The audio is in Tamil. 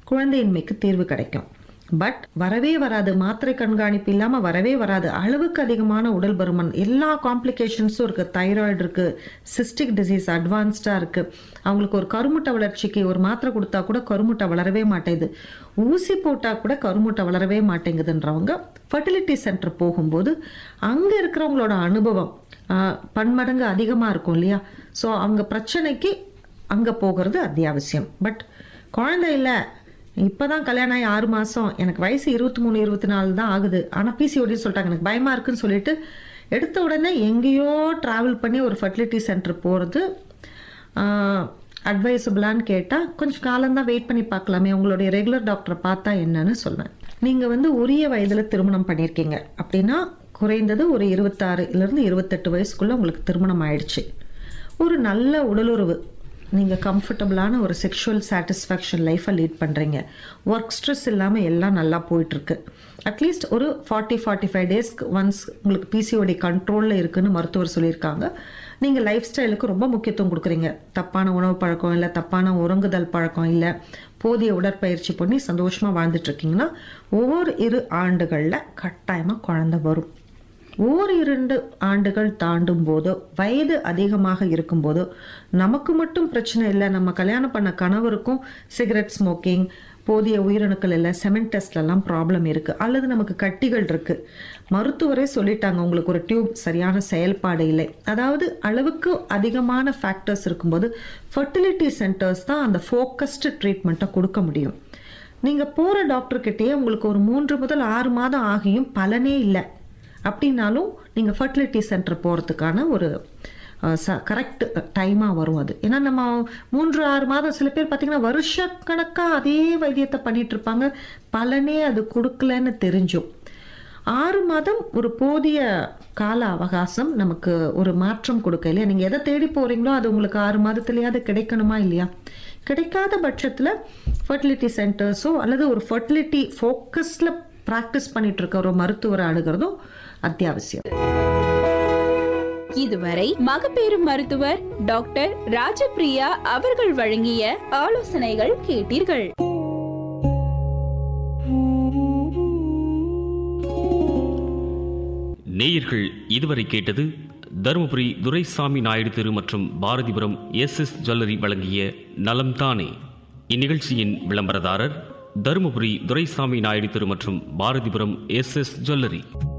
குழந்தையின்மைக்கு தீர்வு கிடைக்கும் பட் வரவே வராது மாத்திரை கண்காணிப்பு இல்லாம வரவே வராது அளவுக்கு அதிகமான உடல் பருமன் எல்லா காம்ப்ளிகேஷன்ஸும் இருக்கு தைராய்டு இருக்கு சிஸ்டிக் டிசீஸ் அட்வான்ஸ்டா இருக்கு அவங்களுக்கு ஒரு கருமுட்டை வளர்ச்சிக்கு ஒரு மாத்திரை கொடுத்தா கூட கருமுட்டை வளரவே மாட்டேங்குது ஊசி போட்டா கூட கருமுட்டை வளரவே மாட்டேங்குதுன்றவங்க ஃபர்டிலிட்டி சென்டர் போகும்போது அங்க இருக்கிறவங்களோட அனுபவம் ஆஹ், பன்மடங்கு அதிகமா இருக்கும் இல்லையா ஸோ அவங்க பிரச்சனைக்கு அங்க போகிறது அத்தியாவசியம் பட் குழந்தை இல்லை இப்பதான் கல்யாணம் ஆகி ஆறு மாசம் எனக்கு வயசு இருபத்தி மூணு இருபத்தி நாலு தான் ஆகுது ஆனா பிசிஓடி சொல்லிட்டாங்க எனக்கு பயமா இருக்குன்னு சொல்லிட்டு எடுத்த உடனே எங்கேயோ டிராவல் பண்ணி ஒரு ஃபர்டிலிட்டி சென்டர் போறது அட்வைசபிளான்னு கேட்டால் கொஞ்சம் காலம்தான் வெயிட் பண்ணி பார்க்கலாமே உங்களுடைய ரெகுலர் டாக்டரை பார்த்தா என்னன்னு சொல்வேன் நீங்கள் வந்து உரிய வயதில் திருமணம் பண்ணியிருக்கீங்க அப்படின்னா குறைந்தது ஒரு இருபத்தாறுலேருந்து இருபத்தெட்டு வயசுக்குள்ளே உங்களுக்கு திருமணம் ஆயிடுச்சு ஒரு நல்ல உடலுறவு நீங்கள் கம்ஃபர்டபுளான ஒரு செக்ஷுவல் சாட்டிஸ்ஃபேக்ஷன் லைஃப்பை லீட் பண்ணுறீங்க ஒர்க் ஸ்ட்ரெஸ் இல்லாமல் எல்லாம் நல்லா போயிட்டுருக்கு அட்லீஸ்ட் ஒரு ஃபார்ட்டி ஃபார்ட்டி ஃபைவ் டேஸ்க்கு ஒன்ஸ் உங்களுக்கு பிசிஓடி கண்ட்ரோலில் இருக்குன்னு மருத்துவர் சொல்லியிருக்காங்க நீங்கள் லைஃப் ஸ்டைலுக்கு ரொம்ப முக்கியத்துவம் கொடுக்குறீங்க தப்பான உணவு பழக்கம் இல்லை தப்பான உறங்குதல் பழக்கம் இல்லை போதிய உடற்பயிற்சி பண்ணி சந்தோஷமாக வாழ்ந்துட்டு இருக்கீங்கன்னா ஒவ்வொரு இரு ஆண்டுகளில் கட்டாயமாக குழந்தை வரும் ஓர் இரண்டு ஆண்டுகள் தாண்டும் போதோ வயது அதிகமாக இருக்கும்போதோ நமக்கு மட்டும் பிரச்சனை இல்லை நம்ம கல்யாணம் பண்ண கணவருக்கும் சிகரெட் ஸ்மோக்கிங் போதிய உயிரணுக்கள் இல்லை செமெண்ட் டெஸ்ட்லலாம் ப்ராப்ளம் இருக்கு அல்லது நமக்கு கட்டிகள் இருக்கு மருத்துவரே சொல்லிட்டாங்க உங்களுக்கு ஒரு டியூப் சரியான செயல்பாடு இல்லை அதாவது அளவுக்கு அதிகமான ஃபேக்டர்ஸ் இருக்கும்போது ஃபர்டிலிட்டி சென்டர்ஸ் தான் அந்த ஃபோக்கஸ்டு ட்ரீட்மெண்ட்டை கொடுக்க முடியும் நீங்கள் போகிற டாக்டர்கிட்டயே உங்களுக்கு ஒரு மூன்று முதல் ஆறு மாதம் ஆகியும் பலனே இல்லை அப்படின்னாலும் நீங்கள் ஃபர்டிலிட்டி சென்டர் போகிறதுக்கான ஒரு கரெக்ட் டைமாக வரும் அது ஏன்னா நம்ம மூன்று ஆறு மாதம் சில பேர் பார்த்தீங்கன்னா வருஷக்கணக்காக அதே வைத்தியத்தை பண்ணிட்டு இருப்பாங்க பலனே அது கொடுக்கலன்னு தெரிஞ்சும் ஆறு மாதம் ஒரு போதிய கால அவகாசம் நமக்கு ஒரு மாற்றம் கொடுக்க இல்லையா நீங்கள் எதை தேடி போகிறீங்களோ அது உங்களுக்கு ஆறு மாதத்துலேயாவது கிடைக்கணுமா இல்லையா கிடைக்காத பட்சத்தில் ஃபர்டிலிட்டி சென்டர்ஸோ அல்லது ஒரு ஃபர்டிலிட்டி ஃபோக்கஸில் ப்ராக்டிஸ் பண்ணிட்டு இருக்க ஒரு மருத்துவரை அணுகிறதும் அத்தியாவசியம் இதுவரை மகப்பேறு மருத்துவர் டாக்டர் ராஜபிரியா அவர்கள் வழங்கிய ஆலோசனைகள் கேட்டீர்கள் நேயர்கள் இதுவரை கேட்டது தருமபுரி துரைசாமி நாயுடு தெரு மற்றும் பாரதிபுரம் எஸ் எஸ் ஜுவல்லரி வழங்கிய நலம் தானே இந்நிகழ்ச்சியின் விளம்பரதாரர் தருமபுரி துரைசாமி நாயுடு தெரு மற்றும் பாரதிபுரம் எஸ் எஸ் ஜுவல்லரி